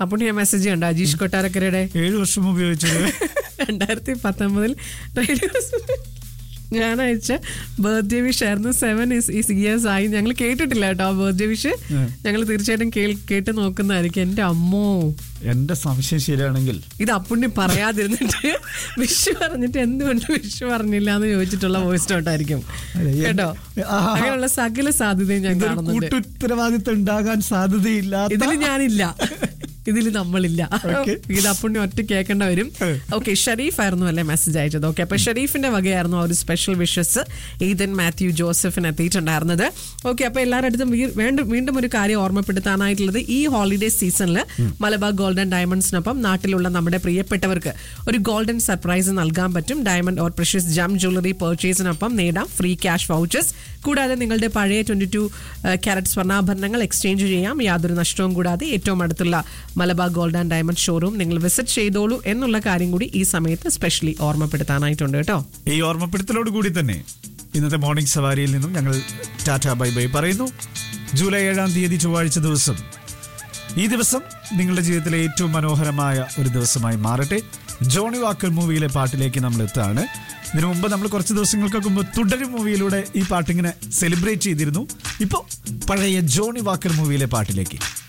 അപ്പോൾ ഞാൻ മെസ്സേജ് കണ്ട അജീഷ് കൊട്ടാരക്കരയുടെ ഏഴു വർഷം ഉപയോഗിച്ചത് രണ്ടായിരത്തി പത്തൊമ്പതിൽ റേഡിയോ ഞാൻ അയച്ച ബർത്ത്ഡേ വിഷ് ആയിരുന്നു സെവൻ ഇയേഴ്സ് ആയി ഞങ്ങൾ കേട്ടിട്ടില്ല കേട്ടോ ആ ബർത്ത്ഡേ വിഷ് ഉം. ഞങ്ങൾ തീർച്ചയായിട്ടും കേൾ- കേട്ട് നോക്കുന്നതായിരിക്കും എന്റെ അമ്മോ എന്റെ സംശയം ശരിയാണെങ്കിൽ ഇത് അപ്പുണ്ണി പറയാതിരുന്നിട്ട് വിഷു പറഞ്ഞിട്ട് എന്തുകൊണ്ട് വിഷു പറഞ്ഞില്ല എന്ന് ചോദിച്ചിട്ടുള്ള വോയിസ് നോട്ടായിരിക്കും അതെ, എൻ- കേട്ടോ ആഹാ. അങ്ങനെയുള്ള സകല സാധ്യതയും ഞാൻ ഇതൊരു കാണുന്നുണ്ട് കൂട്ടുത്തരവാദിത്തം ഉണ്ടാകാൻ സാധ്യതയില്ലാത്ത ഇതിൽ ഞാനില്ല ഇതിൽ നമ്മളില്ല Okay. ഇത് അപ്പുണ്ണി ഒറ്റ കേൾക്കേണ്ട വരും ഏ. ഓക്കെ ഷെരീഫ് ആയിരുന്നു അല്ലേ മെസ്സേജ് അയച്ചത് ഓക്കെ അപ്പൊ ഷെരീഫിന്റെ വകയായിരുന്നു ആ ഒരു സ്പെഷ്യൽ വിഷസ് ഈതൻ മാത്യു ജോസഫിന് എത്തിയിട്ടുണ്ടായിരുന്നത് ഓക്കെ അപ്പൊ എല്ലാവരുടെ അടുത്തും വീ- വീണ്ടും വീണ്ടും ഒരു കാര്യം ഓർമ്മപ്പെടുത്താനായിട്ടുള്ളത് ഈ ഹോളിഡേ സീസണിൽ മലബാർ ഗോൾഡൻ ഡയമണ്ട്സിനൊപ്പം നാട്ടിലുള്ള നമ്മുടെ പ്രിയപ്പെട്ടവർക്ക് ഒരു ഗോൾഡൻ സർപ്രൈസ് നൽകാൻ പറ്റും diamond or precious gem jewellery പർച്ചേസിനൊപ്പം നേടാം ഫ്രീ ക്യാഷ് വൗച്ചേഴ്സ് കൂടാതെ നിങ്ങളുടെ പഴയ ട്വന്റി ടു ക്യാരറ്റ് സ്വർണ്ണാഭരണങ്ങൾ എക്സ്ചേഞ്ച് ചെയ്യാം യാതൊരു നഷ്ടവും കൂടാതെ ഏറ്റവും അടുത്തുള്ള Malabar gold and diamond showroom നിങ്ങൾ വിസിറ്റ് ചെയ്തോളൂ എന്നുള്ള കാര്യം കൂടി ഈ സമയത്ത് സ്പെഷ്യലി ഓർമ്മപ്പെടുത്താനായിട്ടുണ്ട് കേട്ടോ ഈ ഓർമ്മപ്പെടുത്തലോട് കൂടി തന്നെ ഇന്നത്തെ മോർണിംഗ് സവാരിയിൽ നിന്നും ഞങ്ങൾ ടാറ്റ ബൈ ബൈ പറയുന്നു ജൂലൈ ഏഴാം തീയതി ചൊവ്വാഴ്ച ദിവസം ഈ ദിവസം നിങ്ങളുടെ ജീവിതത്തിലെ ഏറ്റവും മനോഹരമായ ഒരു ദിവസമായി മാറട്ടെ ജോണി വാക്കർ മൂവിയിലെ പാട്ടിലേക്ക് നമ്മൾ എത്താണ് ഇതിനു മുമ്പ് നമ്മൾ കുറച്ച് ദിവസങ്ങൾക്കൊക്കെ മുമ്പ് തുടരും മൂവിയിലൂടെ ഈ പാട്ടിങ്ങനെ സെലിബ്രേറ്റ് ചെയ്തിരുന്നു ഇപ്പോൾ പഴയ ജോണി വാക്കർ മൂവിയിലെ പാട്ടിലേക്ക്